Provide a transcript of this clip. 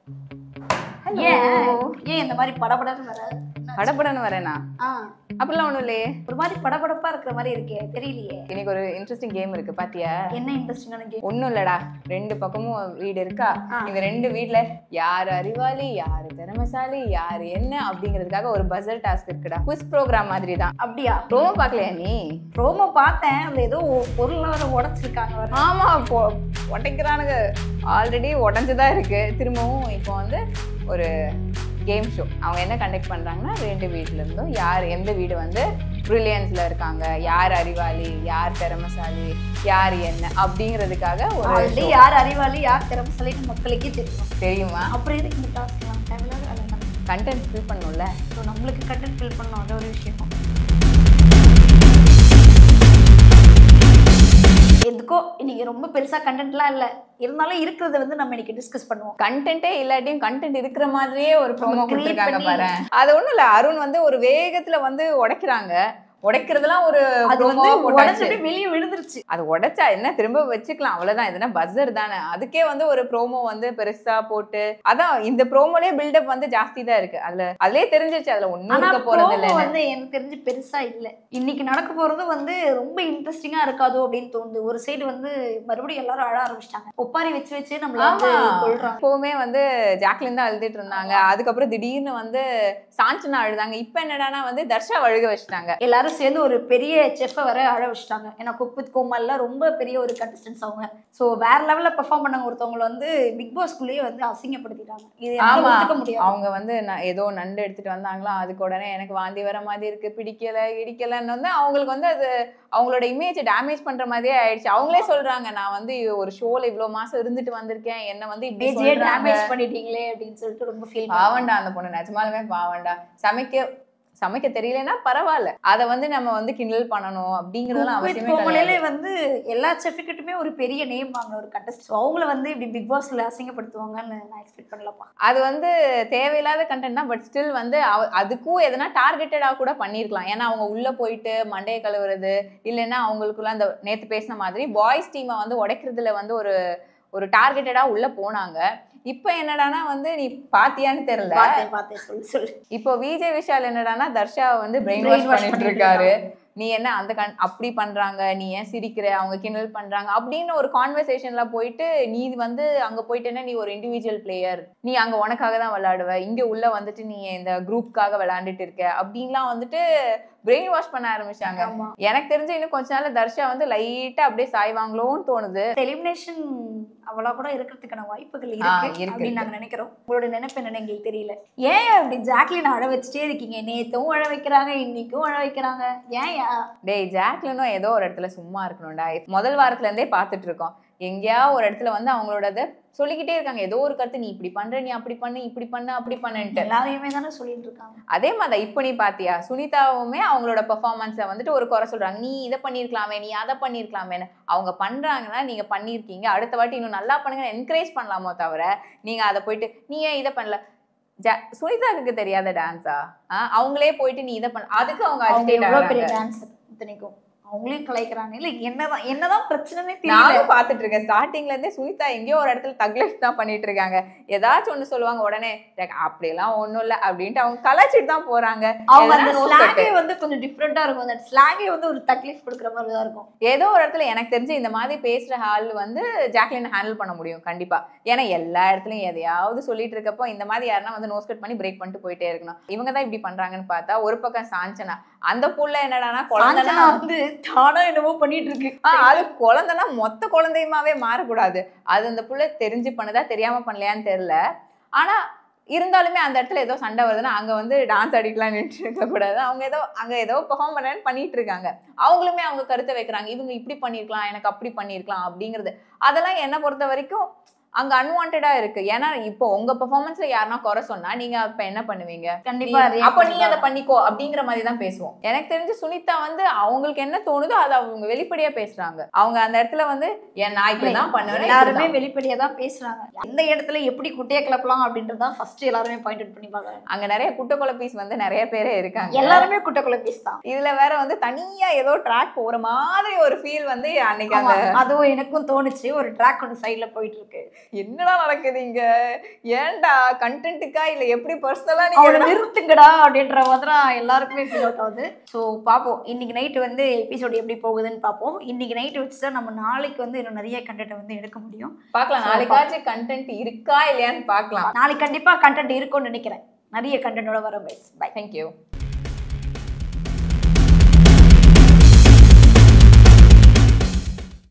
ஏன் ஏன் இந்த மாதிரி படபடன்னு வர படப்படன்னு வரேனா ஆ அப்படிலாம் ஒண்ணும் இல்லையே ஒரு மாதிரி படபடப்பா இருக்கிற மாதிரி இருக்கே தெரியலையே இன்னைக்கு ஒரு இன்ட்ரெஸ்டிங் கேம் இருக்கு பாத்தியா என்ன இன்ட்ரெஸ்டிங்கான கேம் ஒண்ணும் இல்லடா ரெண்டு பக்கமும் வீடு இருக்கா ஆ. இந்த ரெண்டு வீட்ல யாரு அறிவாளி யாரு திறமைசாலி யாரு என்ன அப்படிங்கிறதுக்காக ஒரு பசல் டாஸ்க் இருக்குடா குவிஸ் ப்ரோக்ராம் மாதிரி தான் அப்படியா ப்ரோமோ பார்க்கலையா நீ ப்ரோமோ பார்த்தேன் அதுல ஏதோ பொருள் வர உடைச்சிருக்காங்க வர ஆமா பொ- உடைக்கிறானுங்க ஆல்ரெடி உடஞ்சுதான் இருக்கு திரும்பவும் இப்போ வந்து ஒரு கேம் ஷோ அவங்க என்ன கண்டக்ட் பண்றாங்கன்னா ரெண்டு வீட்ல இருந்தும் யார் எந்த வீடு வந்து ப்ரில்லியன்ஸ்ல இருக்காங்க யார் அறிவாளி யார் திறமைசாலி யார் என்ன அப்படிங்கிறதுக்காக ஒரு ஆல்ரெடி show. யார் அறிவாளி யார் திறமசாலின்னு மக்களுக்கே தெரியும் தெரியுமா அப்புறம் எதுக்கு இந்த டாஸ்க் எல்லாம் தேவையில்லாத வேலை தானே கண்டென்ட் ஃபில் பண்ணும்ல ஸோ நம்மளுக்கு கண்டென்ட் ஃபில் பண்ணோம் அது ஒரு விஷயம் எதுக்கோ இன்னைக்கு ரொம்ப பெருசா கண்டென்ட்லாம் இல்ல இருந்தாலும் இருக்கிறத வந்து நம்ம இன்னைக்கு டிஸ்கஸ் பண்ணுவோம் கண்டென்ட்டே இல்லாட்டியும் கண்டென்ட் இருக்கிற மாதிரியே ஒரு ப்ரோமோ நம்ம create கொடுத்துருக்காங்க பண்ணி- பாரு அது ஒண்ணும் இல்ல அருண் வந்து ஒரு வேகத்துல வந்து உடைக்கிறாங்க உடைக்கிறதுலாம் ஒரு அது வந்து promo-வா போட்டாச்சு உடஞ்சிட்டு வெளியே விழுந்துருச்சு அது உடைச்சா என்ன திரும்ப வச்சுக்கலாம் அவ்வளவுதான் எதுனா பஸ்ஸர் தானே அதுக்கே வந்து ஒரு ப்ரோமோ வந்து பெருசா போட்டு அதான் இந்த ப்ரோமோலயே பில்டப் வந்து ஜாஸ்தி தான் இருக்கு அதுல அதுலயே தெரிஞ்சிருச்சு அதுல ஒண்ணும் ஆனா இருக்க போறது promo இல்ல வந்து எனக்கு தெரிஞ்சு பெருசா இல்ல இன்னைக்கு நடக்க போறது வந்து ரொம்ப இன்ட்ரெஸ்டிங்கா இருக்காதோ அப்படின்னு தோணுது ஒரு சைடு வந்து மறுபடியும் எல்லாரும் அழ ஆரம்பிச்சிட்டாங்க ஒப்பாரி வச்சு வச்சு நம்மள வந்து ஆமா கொள்றாங்க எப்பவுமே வந்து ஜாக்லின் தான் அழுதுட்டு இருந்தாங்க அதுக்கப்புறம் திடீர்னு வந்து சாஞ்சனா அழுதாங்க இப்ப என்னடானா வந்து தர்ஷா அழுக வச்சுட்டாங்க எல்லாரும் சேர்ந்து ஒரு பெரிய செஃப்பை வர அழ வச்சுட்டாங்க ஏன்னா குக் வித் கோமால்லாம் ரொம்ப பெரிய ஒரு கண்டஸ்டன்ஸ் அவங்க ஸோ வேற லெவல்ல பெர்ஃபார்ம் பண்ணவங்க ஒருத்தவங்களை வந்து பிக் பாஸ்குள்ளேயே வந்து அசிங்கப்படுத்திட்டாங்க இது என்னால ஆமா. ஒத்துக்க முடியாது அவங்க வந்து நான் ஏதோ நண்டு எடுத்துட்டு வந்தாங்களா அதுக்கு உடனே எனக்கு வாந்தி வர மாதிரி இருக்கு பிடிக்கல இடிக்கலன்னு வந்து அவங்களுக்கு வந்து அது அவங்களோட இமேஜ் டேமேஜ் பண்ற மாதிரியே ஆயிடுச்சு அவங்களே சொல்றாங்க நான் வந்து ஒரு ஷோல இவ்வளவு மாசம் இருந்துட்டு வந்திருக்கேன் என்ன வந்து இப்படி பேஜியே சொல்றாங்க. டேமேஜ் பண்ணிட்டீங்களே அப்படின்னு சொல்லிட்டு ரொம்ப ஃபீல் பாவண்டா அந்த பொண்ணு நிஜமாலுமே பாவண்டா சமைக்க சமைக்க தெரியலன்னா பரவாயில்ல அத வந்து நம்ம வந்து கிண்டல் பண்ணணும் அப்படிங்கறதெல்லாம் அவசியமே கோமலையில கிடையாது வந்து எல்லா செஃப்கிட்டுமே ஒரு பெரிய நேம் வாங்கின ஒரு கண்டஸ்ட் அவங்கள வந்து இப்படி பிக் பாஸ்ல அசிங்கப்படுத்துவாங்கன்னு நான் எக்ஸ்பெக்ட் பண்ணலப்பா அது வந்து தேவையில்லாத கண்டென்ட் தான் பட் ஸ்டில் வந்து அவ- அதுக்கும் எதனா டார்கெட்டடா கூட பண்ணிருக்கலாம் ஏன்னா அவங்க உள்ள போயிட்டு மண்டையை கழுவுறது இல்லைன்னா அவங்களுக்குள்ள அந்த நேத்து பேசின மாதிரி பாய்ஸ் டீமை வந்து உடைக்கிறதுல வந்து ஒரு ஒரு டார்கெட்டடா உள்ள போனாங்க இப்போ என்னடானா வந்து நீ பாத்தியான்னு தெரியல பார்த்தேன் பார்த்தேன் சொல்லு சொல்லு இப்போ விஜய் விஷால் என்னடானா தர்ஷாவை வந்து பிரெயின் Brain வாஷ் wash பண்ணிட்டு பண்ணிட்டு இருக்காரு நீ என்ன அந்த கண் அப்படி பண்றாங்க நீ ஏன் சிரிக்கிற அவங்க கிண்டல் பண்றாங்க அப்படின்னு ஒரு கான்வர்சேஷன்ல போயிட்டு நீ வந்து அங்க போயிட்டேன்னா நீ ஒரு இண்டிவிஜுவல் பிளேயர் நீ அங்க உனக்காக தான் விளையாடுவ இங்க உள்ள வந்துட்டு நீ இந்த குரூப்காக விளையாண்டுட்டு இருக்க அப்படின்லாம் வந்துட்டு பிரெயின் வாஷ் பண்ண ஆரம்பிச்சாங்க ஆமா எனக்கு தெரிஞ்சு இன்னும் கொஞ்ச நாள்ல தர்ஷா வந்து லைட்டா அப்படியே சாய்வாங்களோன்னு தோணுது எலிமினேஷன் அவ்வளோ கூட இருக்கிறதுக்கான வாய்ப்புகள் ஆ, இருக்கு இருக்கு, அப்படின்னு நாங்க நினைக்கிறோம் உங்களோட நினைப்பு என்னன்னு எங்களுக்கு தெரியல ஏன் அப்படி ஜாக்லின் அழ வச்சுட்டே இருக்கீங்க நேத்தும் அழ வைக்கிறாங்க இன்னைக்கும் அழ வைக்கிறாங்க ஏன் யா- டேய் ஜாக்லினும் ஏதோ ஒரு இடத்துல சும்மா இருக்கணும்டா முதல் வாரத்துல இருந்தே பார்த்துட்டு இருக்கோம் எங்கேயா ஒரு இடத்துல வந்து அவங்களோட சொல்லிக்கிட்டே இருக்காங்க ஏதோ ஒரு கருத்து நீ இப்படி பண்ற நீ அப்படி பண்ணு இப்படி பண்ணு அப்படி பண்ணுன்ட்டு எல்லாரையுமே தானே சொல்லிட்டு இருக்காங்க அதே மாதிரி இப்போ நீ பாத்தியா சுனிதாவுமே அவங்களோட பெர்ஃபார்மன்ஸை வந்துட்டு ஒரு குறை சொல்றாங்க நீ இதை பண்ணியிருக்கலாமே நீ அதை பண்ணியிருக்கலாமேன்னு அவங்க பண்றாங்கன்னா நீங்க பண்ணியிருக்கீங்க அடுத்த வாட்டி இன்னும் நல்லா பண்ணுங்க என்கரேஜ் பண்ணலாமோ தவிர நீங்க அதை போயிட்டு நீ ஏன் இதை பண்ணல ஜ சுனிதாவுக்கு தெரியாத டான்ஸா அவங்களே போயிட்டு நீ இதை பண்ண அதுக்கு அவங்க அவங்க agitate எவ்வளவு பெரிய ஆகுறாங்க. டான்ஸர் இத்தனைக்கும் அவங்களையும் கலாய்க்கிறாங்க இல்ல என்னதான் என்னதான் பிரச்சனைனே தெரியல நானும் பாத்துட்டு இருக்கேன் ஸ்டார்டிங்ல இருந்தே சுனிதா எங்கேயோ ஒரு இடத்துல தக் லைஃப் தான் பண்ணிட்டு இருக்காங்க ஏதாச்சும் ஒண்ணு சொல்லுவாங்க உடனே "டேக், அப்படியெல்லாம் ஒண்ணும் இல்ல அப்படின்ட்டு அவங்க கலாச்சிட்டு தான் போறாங்க அவங்க அந்த எதனா nose ஸ்லாங்கே வந்து கொஞ்சம் டிஃப்ரெண்டா இருக்கும் அந்த ஸ்லாங்கே வந்து ஒரு தக்லீஃப் கொடுக்குற மாதிரி தான் இருக்கும் ஏதோ ஒரு இடத்துல எனக்கு தெரிஞ்சு இந்த மாதிரி பேசுற ஆள் வந்து ஜாக்லின் ஹேண்டில் பண்ண முடியும் கண்டிப்பா ஏன்னா எல்லா இடத்துலயும் எதையாவது சொல்லிட்டு இருக்கப்போ இந்த மாதிரி யாருன்னா வந்து நோஸ் கட் பண்ணி பிரேக் பண்ணிட்டு போயிட்டே இருக்கணும் இவங்க தான் இப்படி பண்றாங்கன்னு பார்த்தா ஒரு பக்கம் சாஞ்சனா அந்த புள்ள என்னடானா குழந்தைனா சாஞ்சனா வந்து தானா என்னமோ பண்ணிட்டு இருக்கு ஆ, அது குழந்தைனா மொத்த குழந்தையுமாவே மாறக்கூடாது அது அந்த புள்ள தெரிஞ்சு பண்ணுதா தெரியாம பண்ணலையான்னு தெரியல ஆனா இருந்தாலுமே அந்த இடத்துல ஏதோ சண்டை வருதுன்னா அங்க வந்து டான்ஸ் ஆடிக்கலாம் நின்று இருக்க கூடாது அவங்க ஏதோ அங்க ஏதோ பெர்ஃபார்ம் பண்ணேன்னு பண்ணிட்டு இருக்காங்க அவங்களுமே அவங்க கருத்தை வைக்கிறாங்க இவங்க இப்படி பண்ணிருக்கலாம் எனக்கு அப்படி பண்ணிருக்கலாம் அப்படிங்கிறது அதெல்லாம் என்ன பொறுத்த வரைக்கும் அங்க அன்வான்டா இருக்கு ஏன்னா இப்போ உங்க பெர்ஃபார்மன்ஸ்ல யாருன்னா குறை சொன்னா நீங்க அப்ப என்ன பண்ணுவீங்க கண்டிப்பா நீ- react அப்ப நீ பண்ணுவாங்க. அதை பண்ணிக்கோ அப்படிங்கிற மாதிரி தான் பேசுவோம் எனக்கு தெரிஞ்சு சுனிதா வந்து அவங்களுக்கு என்ன தோணுதோ அதை அவங்க வெளிப்படையா பேசுறாங்க அவங்க அந்த இடத்துல வந்து ஏன் நான் இப்படிதான் பண்ணுவேன் எல்லாருமே வெளிப்படையா தான் பேசுறாங்க எந்த இடத்துல எப்படி குட்டையை கிளப்பலாம் அப்படின்றதான் ஃபர்ஸ்ட் எல்லாருமே பாயிண்ட் அவுட் பண்ணி பார்க்கறாங்க அங்க நிறைய குட்டக்குள்ள பீஸ் வந்து நிறைய பேரே இருக்காங்க எல்லாருமே குட்டைக்குள்ள பீஸ் தான் இதுல வேற வந்து தனியா ஏதோ ட்ராக் போற மாதிரி ஒரு ஃபீல் வந்து அன்னைக்கு ஆமா, அந்த அதுவும் எனக்கும் தோணுச்சு ஒரு ட்ராக் ஒன்று சைடுல போயிட்டு இருக்கு என்னடா நடக்குது இங்க ஏன்டா கண்டென்ட்டுக்கா இல்ல எப்படி பர்சனலா அவளை நீங்க நிறுத்துங்கடா அப்படின்ற மாதிரி தான் எல்லாருக்குமே ஃபீல் அவுட் ஆகுது ஸோ பார்ப்போம் இன்னைக்கு நைட்டு வந்து எபிசோடு எப்படி போகுதுன்னு பார்ப்போம் இன்னைக்கு நைட்டு வச்சு தான் நம்ம நாளைக்கு வந்து இன்னும் நிறைய கண்டென்ட் வந்து எடுக்க முடியும் பார்க்கலாம் நாளைக்காச்சும் கண்டென்ட் இருக்கா இல்லையான்னு பார்க்கலாம் நாளைக்கு கண்டிப்பாக கண்டென்ட் இருக்கும்னு நினைக்கிறேன் நிறைய கண்டென்ட்டோட வரும் பை தேங்க்யூ